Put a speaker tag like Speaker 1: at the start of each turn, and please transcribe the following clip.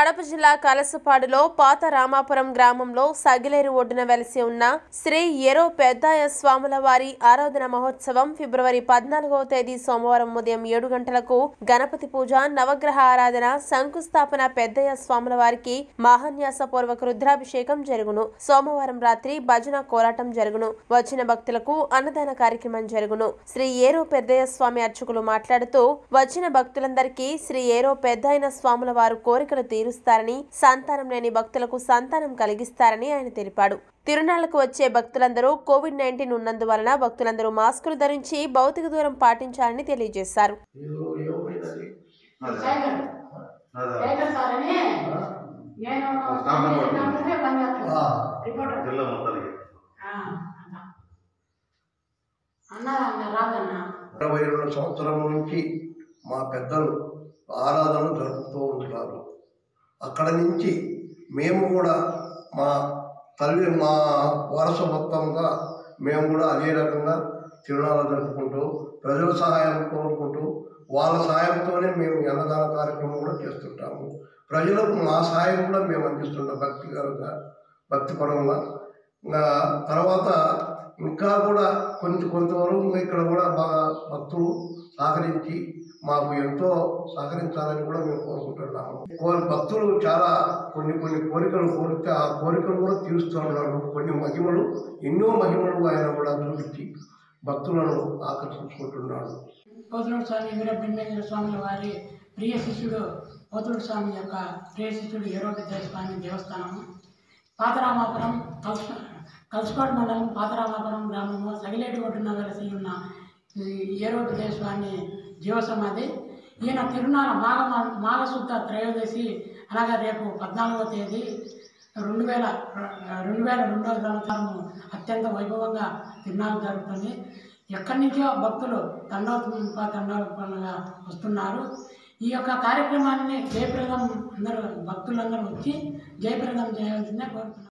Speaker 1: కడప జిల్లా కలసపాడులో పాత రామాపురం గ్రామంలో సగిలేరు ఒడ్డున వెలిసి ఉన్న శ్రీ ఎరో పెద్దాయ స్వాముల వారి ఆరాధన మహోత్సవం ఫిబ్రవరి పద్నాలుగవ తేదీ సోమవారం ఉదయం ఏడు గంటలకు గణపతి పూజ నవగ్రహ ఆరాధన శంకుస్థాపన పెద్దయ్య స్వాముల వారికి మహాన్యాసపూర్వక రుద్రాభిషేకం జరుగును సోమవారం రాత్రి భజన కోలాటం జరుగును వచ్చిన భక్తులకు అన్నదాన కార్యక్రమం జరుగును శ్రీ ఏరో పెద్దయ్య స్వామి అర్చకులు మాట్లాడుతూ వచ్చిన భక్తులందరికీ శ్రీ ఏరో పెద్దయిన స్వాముల వారు కోరికలు తీరుస్తారని సంతానం లేని భక్తులకు సంతానం కలిగిస్తారని ఆయన తెలిపాడు తిరునాళ్లకు వచ్చే భక్తులందరూ కోవిడ్ నైన్టీన్ ఉన్నందువలన భక్తులందరూ మాస్కులు ధరించి భౌతిక దూరం పాటించాలని తెలియజేశారు
Speaker 2: ఏదో ఏమైనది
Speaker 3: టైగర్ టైగర్ సార్ అని నేను కంపెనీ పనిచేస్తాను రిపోర్టర్
Speaker 4: జిల్లా మొత్తానికి
Speaker 3: ఆ, అన్నా. అన్నా అన్న రాదన్న
Speaker 2: ఇరవై రెండు సంవత్సరం నుంచి మా పెద్దలు ఆరాధన జరుపుతూ ఉంటారు అక్కడ నుంచి మేము కూడా మా తల్లి మా వారసత్వంగా మేము కూడా అదే రకంగా తిరునాళ్ళు జరుపుకుంటూ ప్రజల సహాయం కోరుకుంటూ వాళ్ళ సహాయంతోనే మేము ఈ అన్నదాన కార్యక్రమం కూడా చేస్తుంటాము ప్రజలకు మా సహాయం కూడా మేము అందిస్తుంటాం భక్తికరంగా భక్తిపరంగా ఇంకా తర్వాత ఇంకా కూడా కొంచెం కొంతవరకు ఇంకా ఇక్కడ కూడా బాగా భక్తులు సహకరించి మాకు ఎంతో సహకరించాలని కూడా మేము కోరుకుంటున్నాము కోరి భక్తులు చాలా కొన్ని కొన్ని కోరికలు కోరితే ఆ కోరికలు కూడా తీరుస్తున్నాడు కొన్ని మహిమలు ఎన్నో మహిమలు ఆయన కూడా చూపించి భక్తులను ఆకర్షించుకుంటున్నాడు
Speaker 3: పోతులూరు స్వామి వీరబ్రహ్మేంద్ర స్వాముల వారి ప్రియ శిష్యుడు పోతులూరు స్వామి యొక్క ప్రియ శిష్యుడు ఏరోపెద్ద స్వామి దేవస్థానము పాతరామాపురం కల్స కల్స్కోట్ మండలం పాతరామాపురం గ్రామంలో సగిలేటి ఒడ్డున వెలసి ఉన్న ఈ ఏరోపెద్ద స్వామి జీవసమాధి ఈయన తిరునాళ్ళ మాఘ మాఘశుద్ధ త్రయోదశి అనగా రేపు పద్నాలుగవ తేదీ రెండు వేల రెండు వేల రెండవ సంవత్సరము అత్యంత వైభవంగా తిరునాళ్ళు జరుగుతుంది ఎక్కడి నుంచో భక్తులు తండోప తండోపంగా వస్తున్నారు ఈ యొక్క కార్యక్రమాన్ని జయప్రదం అందరూ భక్తులందరూ వచ్చి జయప్రదం చేయాల్సిందే కోరుతున్నారు